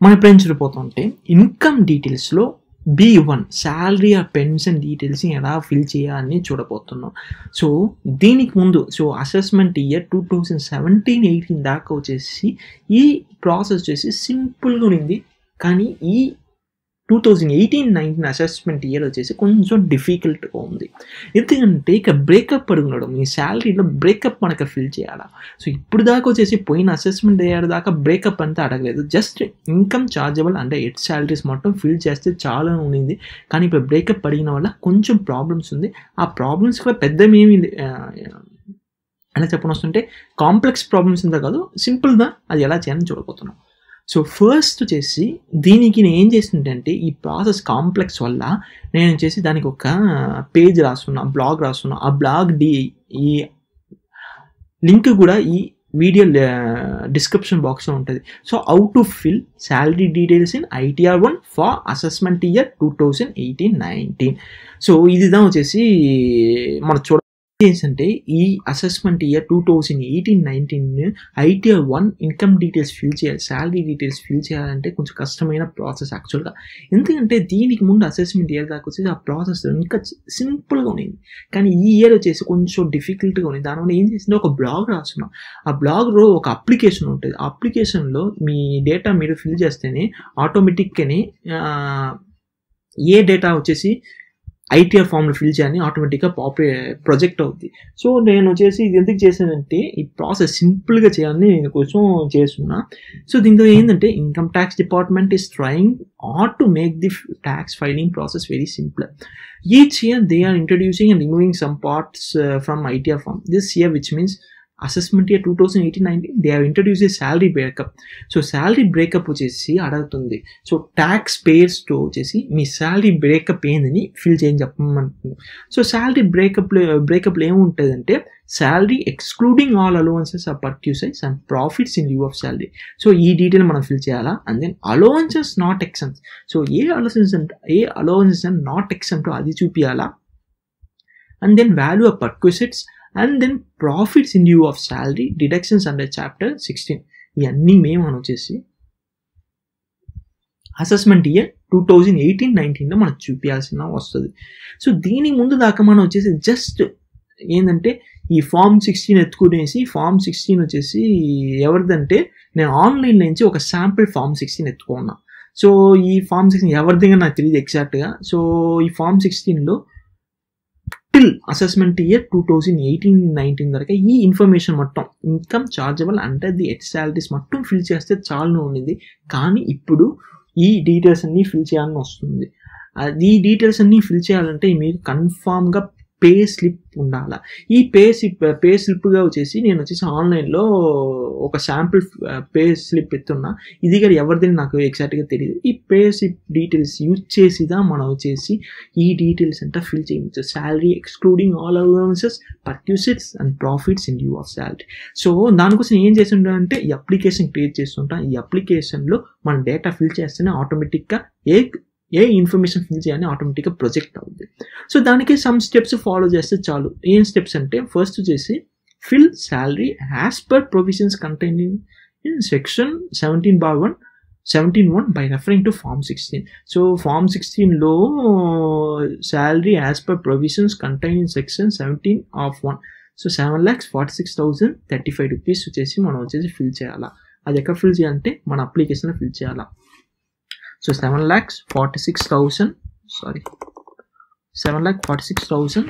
మనం ఇప్పుడు ఏం చూడబోతుంటే ఇన్కమ్ డీటెయిల్స్లో బి వన్ శాలరీ ఆ పెన్షన్ డీటెయిల్స్ని ఎలా ఫిల్ చేయాలని చూడబోతున్నాం సో దీనికి ముందు so assessment year two thousand seventeen eighteen దాకా వచ్చేసి ఈ ప్రాసెస్ వచ్చేసి సింపుల్గా ఉంది కానీ ఈ two thousand eighteen nineteen assessment year వచ్చేసి కొంచెం డిఫికల్ట్గా ఉంది ఎందుకంటే ఇక బ్రేకప్ అడుగున్నాడు మీ శాలరీలో బ్రేకప్ మనకు ఫిల్ చేయాలా సో ఇప్పుడు దాకా వచ్చేసి పోయిన అసెస్మెంట్ ఇయర్ దాకా బ్రేకప్ అంతా అడగలేదు జస్ట్ ఇన్కమ్ చార్జబుల్ అంటే ఎట్ శాలరీస్ మొత్తం ఫిల్ చేస్తే చాలా ఉండింది కానీ ఇప్పుడు బ్రేకప్ అడిగిన వల్ల కొంచెం ప్రాబ్లమ్స్ ఉంది ఆ ప్రాబ్లమ్స్ కూడా పెద్దమేమి ఎలా చెప్పని వస్తుంటే కాంప్లెక్స్ ప్రాబ్లమ్స్ ఉందా కాదు సింపుల్గా అది ఎలా చేయాలని చూడబోతున్నాం సో ఫస్ట్ వచ్చేసి దీనికి నేను ఏం చేసిందంటే ఈ ప్రాసెస్ కాంప్లెక్స్ వల్ల నేను వచ్చేసి దానికి ఒక పేజ్ రాస్తున్నా బ్లాగ్ రాస్తున్నా ఆ బ్లాగ్ డి ఈ లింక్ కూడా ఈ వీడియో డిస్క్రిప్షన్ బాక్స్లో ఉంటుంది so how to fill salary details in ITR one for assessment year two thousand eighteen nineteen so ఇదిదా వచ్చేసి మన చూడ ఏంటంటే ఈ assessment year two thousand eighteen nineteen ITR one income details fill చేయాలి శాలరీ డీటెయిల్స్ ఫిల్ చేయాలంటే కొంచెం కష్టమైన ప్రాసెస్ యాక్చువల్గా ఎందుకంటే దీనికి ముందు అసెస్మెంట్ ఇయర్ దాకా వచ్చేసి ఆ ప్రాసెస్ ఇంకా సింపుల్గా ఉండేది కానీ ఈ ఇయర్ వచ్చేసి కొంచెం డిఫికల్ట్గా ఉంది దానివల్ల ఏం చేసింది ఒక బ్లాగ్ రాస్తున్నాం ఆ బ్లాగ్లో ఒక అప్లికేషన్ ఉంటుంది ఆ అప్లికేషన్లో మీ డేటా మీరు ఫిల్ చేస్తేనే ఆటోమేటిక్గానే ఏ డేటా వచ్చేసి ఐటీఆర్ ఫామ్లో ఫిల్ చేయాలని ఆటోమేటిక్గా పాపే ప్రొజెక్ట్ అవుద్ది సో నేను వచ్చేసి ఇది ఎందుకు చేశానంటే ఈ ప్రాసెస్ సింపుల్గా చేయాలని నేను కొంచెం చేస్తున్నా సో దీంతో ఏంటంటే income tax department is trying or to make the tax filing process very simple each year they are introducing and removing some parts from ITR form this year which means assessment year two thousand eighteen nineteen they have introduce salary breakup so salary breakup వచ్చేసి అడుగుతుంది so tax పేయర్స్తో వచ్చేసి మీ salary breakup ఏందని fill చేయని చెప్పమంటున్నాను so salary బ్రేకప్లో బ్రేకప్లో ఏముంటుందంటే salary excluding all allowances are perquisites and profits in lieu of salary so ఈ డీటెయిల్ మనం ఫిల్ చేయాలా and then allowances not exempt so ఏ అలవెన్సెస్ అంటే ఏ అలవెన్సెస్ అండ్ నాట్ ఎక్సెంట్ అది చూపించాలా and then value of perquisites and then profits in lieu of salary deductions under chapter sixteen ఇవన్నీ మేము అని వచ్చేసి assessment year two thousand eighteen నైన్టీన్లో మనకు చూపించాల్సిన వస్తుంది సో దీని ముందు దాకా మనం వచ్చేసి జస్ట్ ఏంటంటే ఈ ఫామ్ సిక్స్టీన్ ఎత్తుకునేసి ఫామ్ సిక్స్టీన్ వచ్చేసి ఎవరిదంటే నేను ఆన్లైన్ నుంచి ఒక శాంపిల్ ఫామ్ సిక్స్టీన్ ఎత్తుకున్నా సో ఈ ఫామ్ సిక్స్టీన్ ఎవరిదిగా నాకు తెలియదు ఎగ్జాక్ట్గా సో ఈ ఫామ్ సిక్స్టీన్లో till assessment year two thousand eighteen nineteen వరకు ఈ ఇన్ఫర్మేషన్ మొత్తం income chargeable under the head salaries మొత్తం ఫిల్ చేస్తే చాలా ఉండింది కానీ ఇప్పుడు ఈ డీటెయిల్స్ అన్నీ ఫిల్ చేయాలని వస్తుంది ఈ డీటెయిల్స్ అన్నీ ఫిల్ చేయాలంటే మీకు కన్ఫామ్గా పే స్లిప్ ఉండాలి ఈ పే స్లిప్ పే స్లిప్గా వచ్చేసి నేను వచ్చేసి ఆన్లైన్లో ఒక శాంపుల్ పే స్లిప్ ఎత్తున్నా ఇది కూడా ఎవరిది నాకు ఎగ్జాక్ట్గా తెలియదు ఈ పే స్లిప్ డీటెయిల్స్ యూజ్ చేసిదా మనం వచ్చేసి ఈ డీటెయిల్స్ అంతా ఫిల్ చేయవచ్చు salary excluding all allowances perquisites and profits in lieu of salary so దానికోసం ఏం చేస్తుంటా అంటే ఈ అప్లికేషన్ క్రియేట్ చేస్తుంటా ఈ అప్లికేషన్లో మన డేటా ఫిల్ చేస్తేనే ఆటోమేటిక్గా ఏ ఏ ఇన్ఫర్మేషన్ ఫిల్ చేయాలని ఆటోమేటిక్గా ప్రొజెక్ట్ అవుతుంది సో దానికి సమ్ స్టెప్స్ ఫాలో చేస్తే చాలు ఏం స్టెప్స్ అంటే ఫస్ట్ వచ్చేసి fill salary as per provisions containing in section seventeen bar one seventeen one by referring to form sixteen so form సిక్స్టీన్లో salary as per provisions contain in section seventeen of one so seven lakhs forty six thousand thirty five rupees వచ్చేసి మనం వచ్చేసి fill చేయాలా అది ఎక్కడ fill చేయాలంటే మన అప్లికేషన్లో ఫిల్ చేయాలా so seven lakhs forty six thousand sorry seven lakh forty six thousand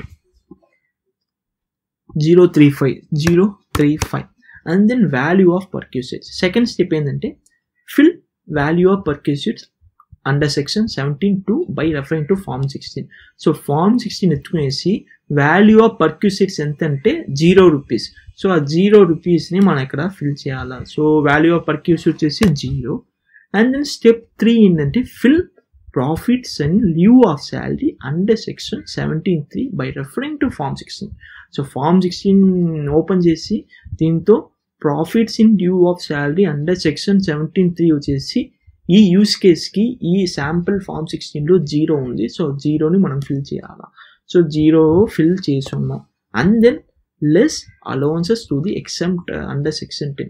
zero three five zero three five and then value of perquisites second step ఏంటంటే fill value of perquisites under section seventeen two by referring to form sixteen so form sixteen ఎత్తుకునేసి value of perquisites ఎంత అంటే zero rupees so ఆ zero రూపీస్ని మనం ఇక్కడ fill చేయాలి so value of perquisites వచ్చేసి zero and then step three ఏంటంటే fill profits and lieu of salary under section seventeen three by referring to form sixteen so form sixteen open చేసి దీంతో profits in lieu of salary under section seventeen three వచ్చేసి ఈ use కేస్కి ఈ sample form సిక్స్టీన్లో zero ఉంది so జీరోని మనం ఫిల్ చేయాలి సో జీరో ఫిల్ చేసి ఉన్నాం and then less allowances to the exempt under section ten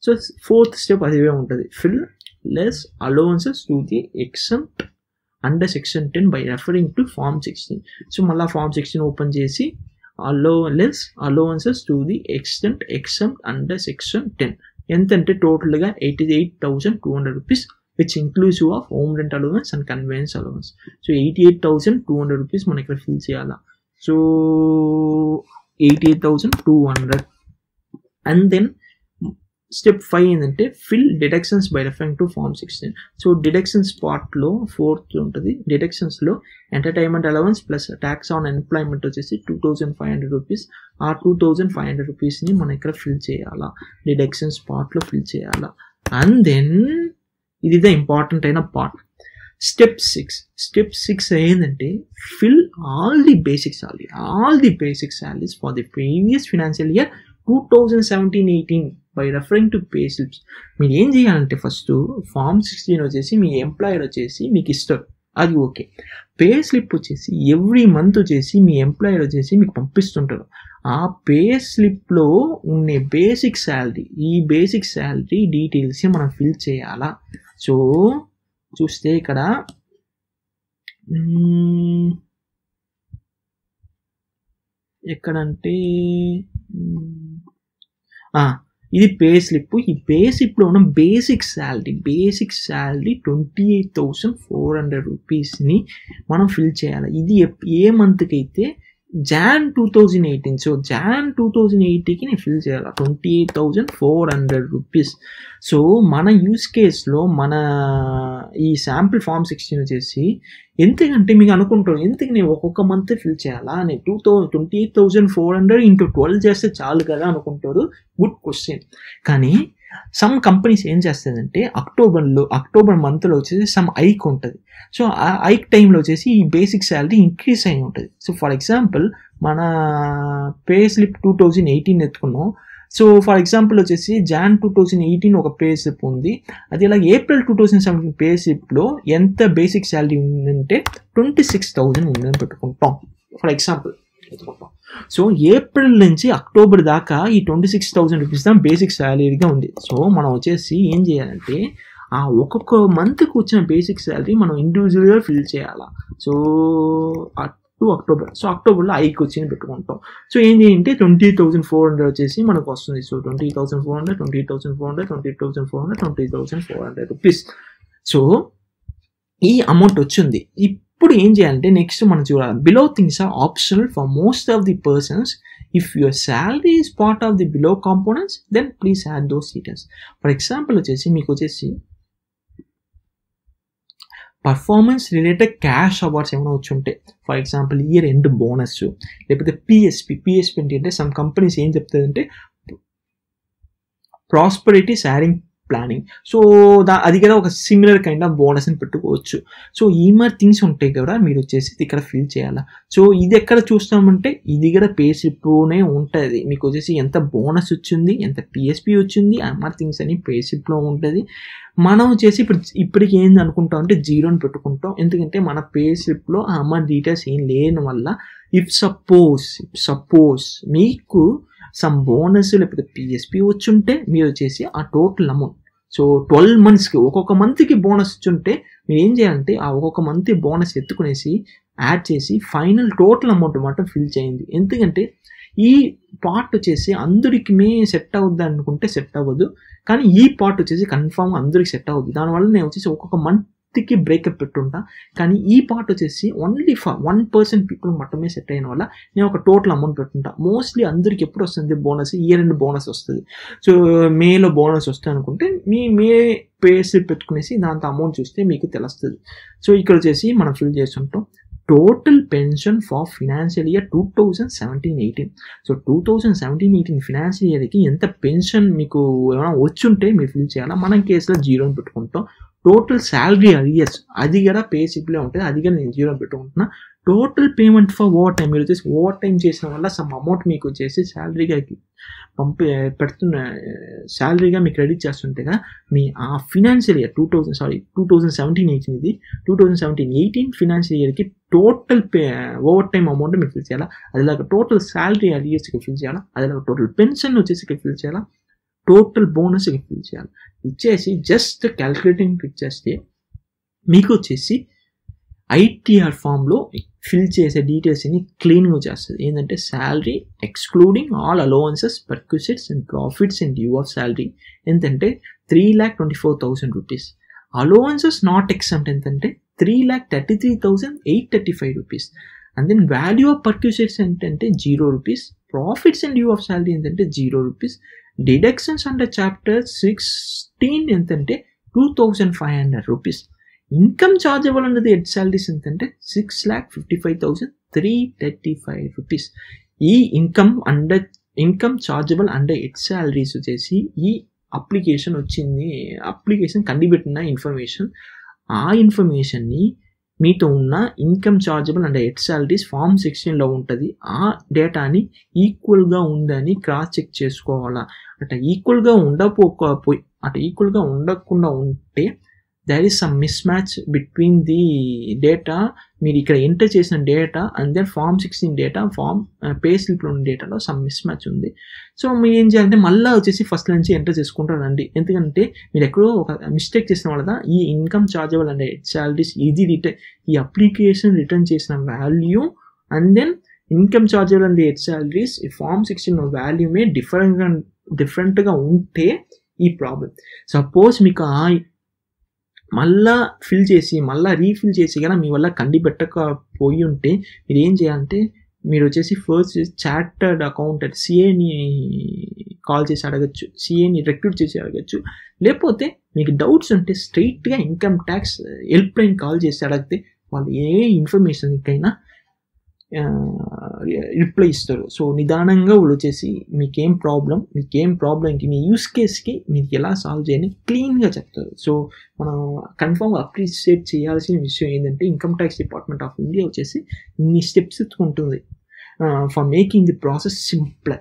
so fourth step అదే ఉంటుంది fill less allowances to the exempt under section ten by referring to form sixteen so మళ్ళీ form sixteen open చేసి అలో less allowances to the extent exempt under section ten ఎంత అంటే టోటల్గా eighty eight thousand two hundred rupees which inclusive of home rent allowance and conveyance allowance so eighty eight thousand two hundred rupees మనం ఇక్కడ fill చేయాలా so eighty eight thousand two hundred and then step five ఏంటంటే fill deductions by referring to form sixteen so deductions పార్ట్లో fourth ఉంటుంది డిడక్షన్స్లో entertainment allowance plus tax on employment వచ్చేసి two thousand five hundred rupees ఆ two thousand five hundred రూపీస్ని మనం ఇక్కడ fill చేయాలా డిడక్షన్స్ పార్ట్లో ఫిల్ చేయాలా అండ్ దెన్ ఇది ద ఇంపార్టెంట్ అయిన part step six step six ఏంటంటే fill all the basic salary all the basic salaries for the previous financial year two thousand seventeen eighteen by referring to pay slips మీరు ఏం చేయాలంటే first form sixteen వచ్చేసి మీ employer వచ్చేసి మీకు ఇస్తారు అది ఓకే పే స్లిప్ వచ్చేసి ఎవ్రీ మంత్ వచ్చేసి మీ ఎంప్లాయర్ వచ్చేసి మీకు పంపిస్తుంటారు ఆ పే స్లిప్లో ఉండే బేసిక్ శాలరీ ఈ బేసిక్ శాలరీ డీటెయిల్స్ మనం ఫిల్ చేయాలా సో చూస్తే ఇక్కడ మ్మ్, ఎక్కడంటే మ్మ్, ఆ, ఇది పే స్లిప్ ఈ పే స్లిప్లో ఉన్న basic salary basic salary twenty eight thousand four hundred రూపీస్ని మనం ఫిల్ చేయాలి ఇది ఎప్- ఏ మంత్కి అయితే Jan two thousand eighteen so Jan two thousand ఎయిటీకి నేను ఫిల్ చేయాలి twenty eight thousand four hundred rupees so మన యూస్ కేస్లో మన ఈ శాంపిల్ ఫామ్ సిక్స్టీన్ వచ్చేసి ఎందుకంటే మీకు అనుకుంటారు ఎందుకు నేను ఒక్కొక్క మంత్ ఫిల్ చేయాలా నేను టూ థౌ twenty eight thousand four hundred into twelve చేస్తే చాలు కదా అనుకుంటారు గుడ్ క్వశ్చన్ కానీ సమ్ కంపెనీస్ ఏం చేస్తుందంటే అక్టోబర్లో అక్టోబర్ మంత్లో వచ్చేసి సమ్ ఐక్ ఉంటుంది సో ఆ ఐక్ టైంలో వచ్చేసి ఈ బేసిక్ శాలరీ ఇంక్రీజ్ అయి ఉంటుంది సో ఫర్ ఎగ్జాంపుల్ మన pay slip two thousand eighteen ఎత్తుకున్నాం సో ఫర్ ఎగ్జాంపుల్ వచ్చేసి జాన్ టూ థౌజండ్ ఎయిటీన్ ఒక పే స్లిప్ ఉంది అది ఇలా April two thousand seventeen pay స్లిప్లో ఎంత బేసిక్ శాలరీ ఉందంటే ట్వంటీ సిక్స్ థౌజండ్ ఉందని పెట్టుకుంటాం ఫర్ ఎగ్జాంపుల్ ఎత్తుకుంటాం సో ఏప్రిల్ నుంచి అక్టోబర్ దాకా ఈ ట్వంటీ సిక్స్ థౌసండ్ రూపీస్ దా బేసిక్ శాలరీగా ఉంది సో మనం వచ్చేసి ఏం చేయాలంటే ఆ ఒక్కొక్క మంత్కి వచ్చిన బేసిక్ శాలరీ మనం ఇండివిజువల్గా ఫిల్ చేయాలా సో టు అక్టోబర్ సో అక్టోబర్లో ఐకి వచ్చింది పెట్టుకుంటాం సో ఏం చేయంటే ట్వంటీ థౌసండ్ ఫోర్ హండ్రెడ్ వచ్చేసి మనకు వస్తుంది so twenty thousand four hundred twenty thousand four hundred twenty thousand four hundred twenty thousand four hundred rupees so ఈ అమౌంట్ వచ్చింది ఇప్పుడు ఏం చేయాలంటే నెక్స్ట్ మనం చూడాలి below things are optional for most of the persons if your salary is part of the below components then please add those details for example వచ్చేసి మీకు వచ్చేసి పర్ఫార్మెన్స్ రిలేటెడ్ క్యాష్ అవార్డ్స్ ఏమైనా వచ్చి ఉంటే for example year end bonus లేకపోతే PSP PSP అంటే some companies ఏం చెప్తుందంటే ప్రాస్పరిటీ శారింగ్ ప్లానింగ్ సో దా అది కదా ఒక సిమిలర్ కైండ్ ఆఫ్ బోనస్ అని పెట్టుకోవచ్చు సో ఈ మరి థింగ్స్ ఉంటాయి కదా మీరు వచ్చేసి ఇక్కడ ఫిల్ చేయాలా సో ఇది ఎక్కడ చూస్తామంటే ఇది కూడా పే స్లిప్లోనే ఉంటుంది మీకు వచ్చేసి ఎంత బోనస్ వచ్చింది ఎంత పిఎస్పి వచ్చింది ఆ మరి థింగ్స్ అని పే స్లిప్లో ఉంటుంది మనం వచ్చేసి ఇప్పుడు ఇప్పటికి ఏంది అనుకుంటాం అంటే జీరోని పెట్టుకుంటాం ఎందుకంటే మన పే స్లిప్లో ఆ అమౌంట్ డీటెయిల్స్ ఏం లేని వల్ల ఇఫ్ సపోజ్ సపోజ్ మీకు సమ్ బోనస్ లేకపోతే పిఎస్పి వచ్చుంటే మీరు వచ్చేసి ఆ టోటల్ అమౌంట్ సో ట్వెల్వ్ మంత్స్కి ఒక్కొక్క మంత్కి బోనస్ వచ్చుంటే మీరు ఏం చేయాలంటే ఆ ఒక్కొక్క మంత్ బోనస్ ఎత్తుకునేసి యాడ్ చేసి ఫైనల్ టోటల్ అమౌంట్ మాత్రం ఫిల్ చేయండి ఎందుకంటే ఈ పార్ట్ వచ్చేసి అందరికి మే సెట్ అవుద్ది అనుకుంటే సెట్ అవ్వదు కానీ ఈ పార్ట్ వచ్చేసి కన్ఫామ్ అందరికి సెట్ అవుద్ది దానివల్ల నేను వచ్చేసి ఒక్కొక్క మంత్కి బ్రేకప్ పెట్టుంటా కానీ ఈ పార్ట్ వచ్చేసి only for one percent people మాత్రమే సెట్ అయిన వల్ల నేను ఒక టోటల్ అమౌంట్ పెట్టుంటా మోస్ట్లీ అందరికి ఎప్పుడు వస్తుంది బోనస్ ఇయర్ ఎండ్ బోనస్ వస్తుంది సో మేలో బోనస్ వస్తుంది అనుకుంటే మీ మే పే స్లిప్ పెట్టుకునేసి దాంతో అమౌంట్ చూస్తే మీకు తెలుస్తుంది సో ఇక్కడ వచ్చేసి మనం ఫిల్ చేస్తుంటాం total pension for financial year two thousand seventeen eighteen so two thousand seventeen eighteen financial ఇయర్కి ఎంత పెన్షన్ మీకు ఏమైనా వచ్చుంటే మీరు ఫిల్ చేయాలా మనం కేసులో జీరోని పెట్టుకుంటాం టోటల్ శాలరీ అరియర్స్ అది కూడా పే స్లిప్లో ఉంటుంది అది కూడా నేను జీరో పెట్టుకుంటున్నా total payment for over time మీరు వచ్చేసి ఓవర్ టైం చేసిన వల్ల సమ్ అమౌంట్ మీకు వచ్చేసి శాలరీగా పంపి పెడుతున్న శాలరీగా మీకు క్రెడిట్ చేస్తుంటేగా మీ ఆ financial year two thousand sorry two thousand seventeen eighteen ఇది two thousand seventeen eighteen financial ఇయర్కి total pay over time amount మీకు ఫిల్ చేయాలా అదిలాగా టోటల్ శాలరీ అరియర్స్కి ఫిల్ చేయాలా అదిలాగా టోటల్ పెన్షన్ వచ్చేసి ఫిల్ చేయాలా టోటల్ బోనస్ ఫిల్ చేయాలి ఇచ్చేసి జస్ట్ క్యాల్కులేటింగ్ క్లిక్ చేస్తే మీకు వచ్చేసి ఐటీఆర్ ఫామ్లో ఫిల్ చేసే డీటెయిల్స్ని క్లీన్గా చేస్తుంది ఏంటంటే salary excluding all allowances perquisites and profits and due of salary ఎంతంటే three lakh twenty four thousand rupees allowances not exempt ఎంతంటే three lakh thirty three thousand eight thirty five rupees and then value of perquisites ఏంటంటే zero rupees profits and due of salary ఏంటంటే zero rupees deductions under chapter sixteen ఎంతంటే two thousand five hundred rupees income chargeable అన్నది head salaries ఎంతంటే six lakh fifty five thousand three thirty five rupees ఈ income under income chargeable under head salaries వచ్చేసి ఈ application వచ్చింది application కండిపెట్టిన information ఆ ఇన్ఫర్మేషన్ని మీతో ఉన్న income chargeable and head salaries form సెక్షన్లో ఉంటుంది ఆ డేటాని ఈక్వల్గా ఉందని క్రాస్ చెక్ చేసుకోవాలా అట్లా ఈక్వల్గా ఉండకపోయి అట్లా ఈక్వల్గా ఉండకుండా ఉంటే there is some mismatch between the data మీరు ఇక్కడ ఎంటర్ చేసిన data and then form sixteen data form pay స్లిప్లో ఉన్న డేటాలో సమ్ మిస్ మ్యాచ్ ఉంది సో మీరు ఏం చేయాలంటే మళ్ళీ వచ్చేసి ఫస్ట్ నుంచి ఎంటర్ చేసుకుంటారండి ఎందుకంటే మీరు ఎక్కడో ఒక మిస్టేక్ చేసిన వల్ల ఈ ఇన్కమ్ చార్జబుల్ అండ్ శాలరీస్ ఇది రిటర్న్ ఈ అప్లికేషన్ రిటర్న్ చేసిన value and then income chargeable and head salaries ఈ ఫామ్ సిక్స్టీన్ వాల్యూమే డిఫరెంట్గా డిఫరెంట్గా ఉంటే ఈ ప్రాబ్లం సపోజ్ మీకు ఆ మళ్ళా ఫిల్ చేసి మళ్ళీ రీఫిల్ చేసి కానీ మీ వల్ల కండి పెట్టకపోయి ఉంటే మీరు ఏం చేయాలంటే మీరు వచ్చేసి ఫస్ట్ చార్టర్డ్ అకౌంటెంట్ సిఏని కాల్ చేసి అడగచ్చు సిఏని రిక్రూట్ చేసి అడగచ్చు లేకపోతే మీకు డౌట్స్ ఉంటే స్ట్రైట్గా income tax help line call చేసి అడిగితే వాళ్ళు ఏ ఇన్ఫర్మేషన్కైనా రిప్లై ఇస్తారు సో నిదానంగా వాళ్ళు వచ్చేసి మీకేం ప్రాబ్లం మీకేం ప్రాబ్లంకి మీ యూస్ కేస్కి మీకు ఎలా సాల్వ్ చేయాలని క్లీన్గా చెప్తారు సో మనం కన్ఫామ్ అప్రిషియేట్ చేయాల్సిన విషయం ఏంటంటే income tax department of India వచ్చేసి ఇన్ని స్టెప్స్ ఎత్తుకుంటుంది for making the process simple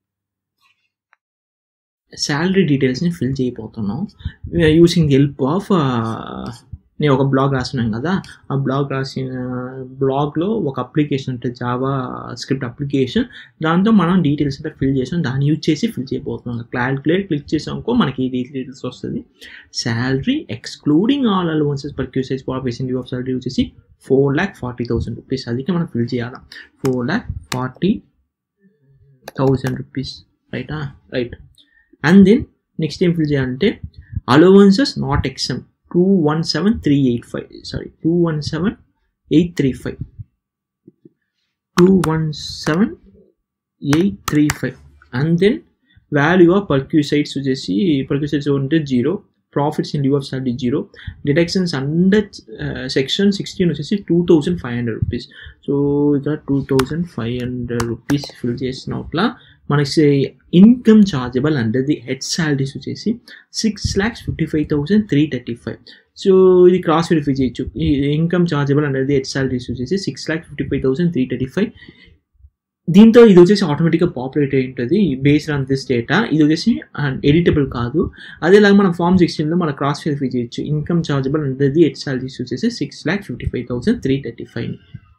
salary డీటెయిల్స్ని ఫిల్ చేయబోతున్నాం యూసింగ్ ది హెల్ప్ ఆఫ్ నేను ఒక బ్లాగ్ రాసినాను కదా ఆ బ్లాగ్ రాసిన బ్లాగ్లో ఒక అప్లికేషన్ ఉంటుంది జావా స్క్రిప్ట్ అప్లికేషన్ దాంతో మనం డీటెయిల్స్ అయితే ఫిల్ చేసాం దాన్ని యూజ్ చేసి ఫిల్ చేయబోతున్నాం క్యాల్కులేట్ క్లిక్ చేసామనుకో మనకి ఈ డీటెయిల్స్ వస్తుంది salary excluding all allowances perquisites population due of salary వచ్చేసి four lakh forty thousand rupees అదికే మనం ఫిల్ చేయాలి four lakh forty thousand rupees రైటా రైట్ అండ్ దెన్ నెక్స్ట్ ఏం ఫిల్ చేయాలంటే allowances not exempt two one seven three eight five sorry two one seven eight three five two one seven eight three five and then value of perquisites వచ్చేసి perquisites ఉంటే zero profits in lieu of salary zero deductions under section sixteen వచ్చేసి two thousand five hundred rupees so ఇక్కడ two thousand five hundred rupees fill చేసినట్ల మనకి income chargeable under the head salaries వచ్చేసి six lakhs fifty five thousand three thirty five so ఇది cross verify చేయొచ్చు ఈ income chargeable under the head salaries వచ్చేసి six lakhs fifty five thousand three thirty five దీంతో ఇది వచ్చేసి ఆటోమేటిక్గా పాపులేట్ అయి ఉంటుంది బేస్డ్ ఆన్ దిస్ డేటా ఇది వచ్చేసి ఎడిటబుల్ కాదు అదేలాగా మనం ఫామ్ సిక్స్టీన్లో మనం క్రాస్ వెరిఫై చేయొచ్చు income chargeable under the head salaries వచ్చేసి six lakh fifty five thousand three thirty five